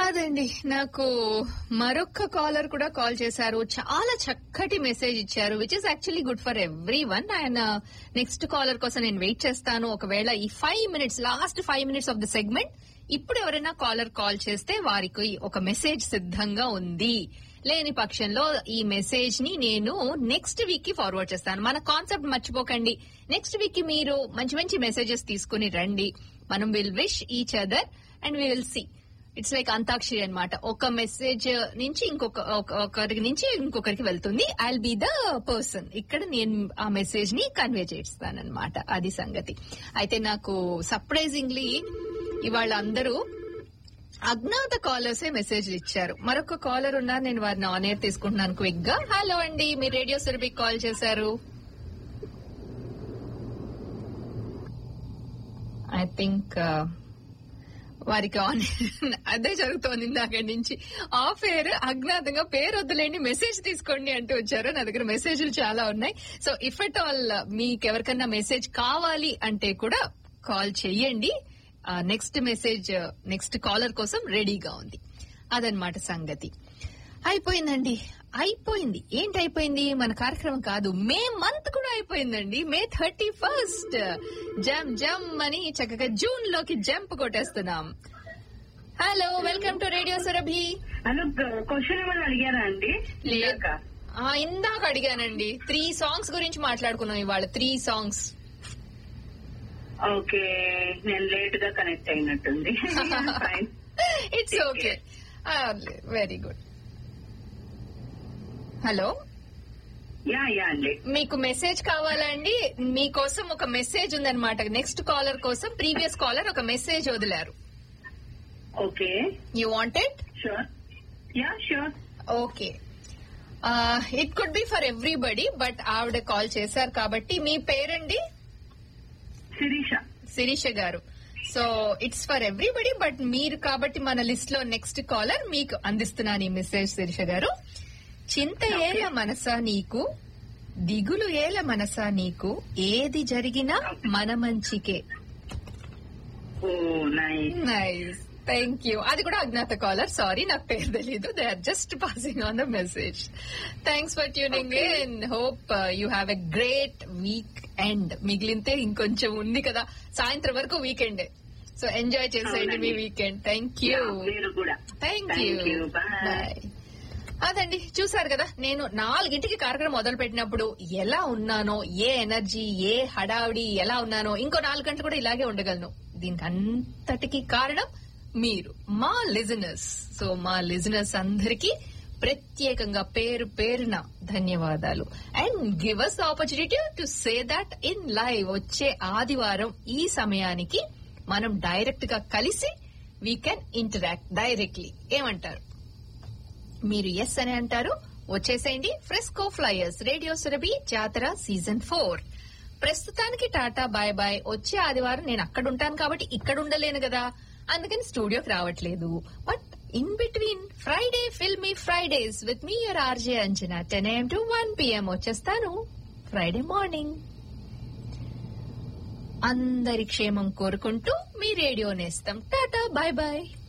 అదండి నాకు మరొక కాలర్ కూడా కాల్ చేశారు చాలా చక్కటి మెసేజ్ ఇచ్చారు which is actually good for everyone ఆయన నెక్స్ట్ కాలర్ కోసం నేను వెయిట్ చేస్తాను ఒకవేళ ఈ five minutes last five minutes of the segment ఇప్పుడు ఎవరైనా కాలర్ కాల్ చేస్తే వారికి ఒక మెసేజ్ సిద్ధంగా ఉంది లేని పక్షంలో ఈ మెసేజ్ ని నేను నెక్స్ట్ వీక్ కి ఫార్వర్డ్ చేస్తాను మన కాన్సెప్ట్ మర్చిపోకండి నెక్స్ట్ వీక్ కి మీరు మంచి మంచి మెసేజెస్ తీసుకుని రండి మనం will wish each other and we will see it's like Antakshari అన్నమాట ఒక మెసేజ్ నుంచి ఇంకొక ఒక- ఒకరికి నుంచి ఇంకొకరికి వెళ్తుంది ఐ బి ద పర్సన్ ఇక్కడ నేను ఆ మెసేజ్ ని కన్వే చేస్తానన్నమాట అది సంగతి అయితే నాకు సర్ప్రైజింగ్లీ ఇవాళ అందరూ అజ్ఞాత కాలర్సే మెసేజ్లు ఇచ్చారు మరొక కాలర్ ఉన్నారు నేను వారిని ఆన్ ఎయిర్ తీసుకుంటున్నాను క్విక్ గా హలో అండి మీరు రేడియో సురభికి కాల్ చేశారు ఐ థింక్ వారికి ఆన్ అదే జరుగుతోంది ఇందాక నుంచి ఆఫ్ ఎయిర్ అజ్ఞాతంగా పేరు వద్దులేండి మెసేజ్ తీసుకోండి అంటూ వచ్చారు నా దగ్గర మెసేజ్లు చాలా ఉన్నాయి సో ఇఫ్ ఎట్ ఆల్ మీకు ఎవరికన్నా మెసేజ్ కావాలి అంటే కూడా కాల్ చెయ్యండి నెక్స్ట్ మెసేజ్ నెక్స్ట్ కాలర్ కోసం రెడీగా ఉంది అదనమాట సంగతి అయిపోయిందండి అయిపోయింది ఏంటి అయిపోయింది మన కార్యక్రమం కాదు మే మంత్ కూడా అయిపోయిందండి మే థర్టీ ఫస్ట్ జమ్ జమ్ అని చక్కగా జూన్ లోకి జంప్ కొట్టేస్తున్నాం hello welcome to radio Surabhi Anu question ఏమైనా అడిగారా అండి లేదు. ఆ, ఇందాక అడిగానండి త్రీ సాంగ్స్ గురించి మాట్లాడుకున్నాం ఇవాళ త్రీ సాంగ్స్ ఓకే నేను లేట్ గా కనెక్ట్ అయినట్టుంది Fine. It's okay very good hello ya ya అండి మీకు మెసేజ్ కావాలా అండి మీకోసం ఒక మెసేజ్ ఉందన్నమాట నెక్స్ట్ కాలర్ కోసం ప్రీవియస్ కాలర్ ఒక మెసేజ్ వదిలారు okay you wanted sure ya sure okay it could be for everybody but ఆవిడ కాల్ చేశారు కాబట్టి మీ పేరండి Sirisha Sirisha garu so it's for everybody but మీరు కాబట్టి మన లిస్ట్ లో నెక్స్ట్ కాలర్ మీకు అందిస్తున్నాను ఈ మెసేజ్ శిరీష గారు చింత ఏల మనసా నీకు దిగులు ఏల మనసా నీకు ఏది జరిగినా మన మంచికే oh nice nice thank you అది కూడా అజ్ఞాత కాలర్ సారీ నాకు పేరు తెలీదు they are just passing on the message thanks for tuning in hope you have a great weekend మిగిలితే ఇంకొంచెం ఉంది కదా సాయంత్రం వరకు వీకెండ్ సో ఎంజాయ్ చేసేయండి మీ అవునండి. వీకెండ్ థ్యాంక్ యూ మీరు కూడా thank Thank you you. Bye. Bye అదండి చూసారు కదా నేను నాలుగింటికి కార్యక్రమం మొదలు పెట్టినప్పుడు ఎలా ఉన్నానో ఏ ఎనర్జీ ఏ హడావిడి ఎలా ఉన్నానో ఇంకో నాలుగు గంటలు కూడా ఇలాగే ఉండగలను దీనికి అంతటికి కారణం మీరు మా లిజనర్స్ సో మా లిజనర్స్ అందరికీ ప్రత్యేకంగా పేరు పేరున ధన్యవాదాలు and give us opportunity to say that in live వచ్చే ఆదివారం ఈ సమయానికి మనం డైరెక్ట్ గా కలిసి వీ కెన్ ఇంటరాక్ట్ డైరెక్ట్లీ ఏమంటారు మీరు ఎస్ అని అంటారు వచ్చేసేయండి ఫ్రెస్కో ఫ్లయర్స్ రేడియో సురభి జాతర సీజన్ ఫోర్ ప్రస్తుతానికి టాటా బాయ్ బాయ్ వచ్చే ఆదివారం నేను అక్కడ ఉంటాను కాబట్టి ఇక్కడ ఉండలేను కదా అందుకని స్టూడియోకి రావట్లేదు but in between Friday filmy Fridays with me your RJ Anjana ten AM to one PM వచ్చేస్తాను ఫ్రైడే మార్నింగ్ అందరి క్షేమం కోరుకుంటూ మీ రేడియో నేస్తాం టాటా బాయ్ బాయ్